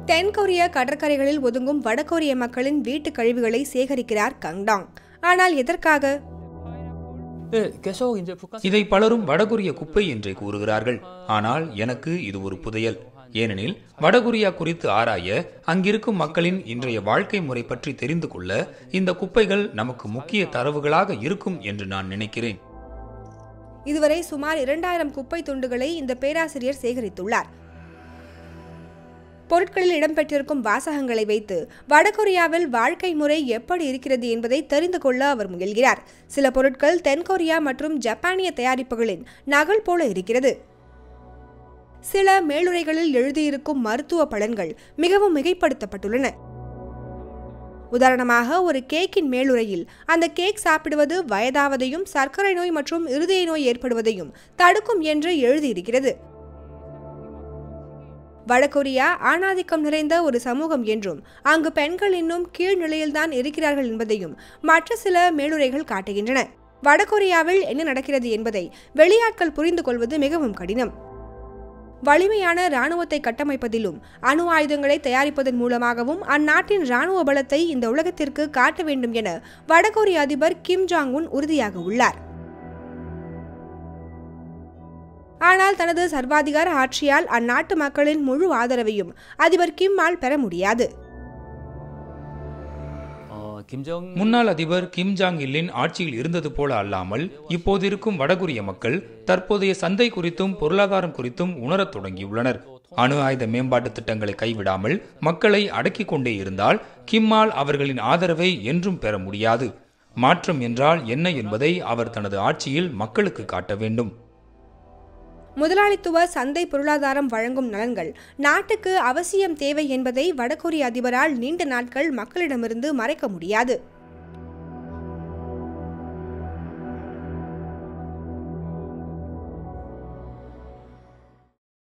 தென்கொரிய கடற்கரைகளில் ஒதுங்கும் வடகொரிய மக்களின் வீட்டுக் கழிவுகளை சேகரிக்கிறார் கங்டாங் ஆனால் எதற்காக 네, 계속 이제 북한 இதை பலரும் வடகொரிய குப்பை என்றே கூறுகிறார்கள் ஆனால் எனக்கு இது ஒரு புதையல் ஏனெனில் வடகொரியா குறித்து ஆராய அங்கிருக்கும் மக்களின் இன்றைய வாழ்க்கை முறை பற்றி தெரிந்து கொள்ள இந்த குப்பைகள் நமக்கு முக்கிய தரவுகளாக இருக்கும் என்று நான் நினைக்கிறேன் இதுவரை சுமார் இரண்டாயிரம் குப்பை துண்டுகளை இந்த பேராசிரியர் சேகரித்துள்ளார் பொருட்களில் இடம்பெற்றிருக்கும் வாசகங்களை வைத்து வடகொரியாவில் வாழ்க்கை முறை எப்படி இருக்கிறது என்பதை தெரிந்து கொள்ள அவர் முயல்கிறார் சில பொருட்கள் தென்கொரியா மற்றும் ஜப்பானிய தயாரிப்புகளின் நகல் போல இருக்கிறது சில மேலுரைகளில் எழுதியிருக்கும் மருத்துவ பலன்கள் மிகவும் மிகைப்படுத்தப்பட்டுள்ளன உதாரணமாக ஒரு கேக்கின் மேலுரையில் அந்த கேக் சாப்பிடுவது வயதாவதையும் சர்க்கரை நோய் மற்றும் இருதய நோய் ஏற்படுவதையும் தடுக்கும் என்று எழுதியிருக்கிறது வடகொரியா ஆணாதிக்கம் நிறைந்த ஒரு சமூகம் என்றும் அங்கு பெண்கள் இன்னும் கீழ்நிலையில்தான் இருக்கிறார்கள் என்பதையும் மற்ற சில மேலுரைகள் காட்டுகின்றன வடகொரியாவில் என்ன நடக்கிறது என்பதை வெளியாட்கள் புரிந்து கொள்வது மிகவும் கடினம் வலிமையான இராணுவத்தை கட்டமைப்பதிலும் அணு ஆயுதங்களை தயாரிப்பதன் மூலமாகவும் அந்நாட்டின் இராணுவ பலத்தை இந்த உலகத்திற்கு காட்ட வேண்டும் என வடகொரிய அதிபர் கிம் ஜாங் உன் உறுதியாக உள்ளார் ஆனால் தனது சர்வாதிகார ஆட்சியால் அந்நாட்டு மக்களின் முழு ஆதரவையும் அதிபர் கிம்மால் பெற முடியாது 어, 김정 முன்னாள் அதிபர் கிம் ஜாங் இல்லின் ஆட்சியில் இருந்தது போல அல்லாமல் இப்போதிருக்கும் வடகொரிய மக்கள் தற்போதைய சந்தை குறித்தும் பொருளாதாரம் குறித்தும் உணரத் தொடங்கியுள்ளனர் அணு ஆயுத மேம்பாட்டு திட்டங்களை கைவிடாமல் மக்களை அடக்கிக் கொண்டே இருந்தால் கிம்மால் அவர்களின் ஆதரவை என்றும் பெற முடியாது மாற்றம் என்றால் என்ன என்பதை அவர் தனது ஆட்சியில் மக்களுக்கு காட்ட வேண்டும் முதலாளித்துவ சந்தை பொருளாதாரம் வழங்கும் நலன்கள் நாட்டுக்கு அவசியம் தேவை என்பதை வடகொரிய அதிபரால் நீண்ட நாட்கள் மக்களிடமிருந்து மறைக்க முடியாது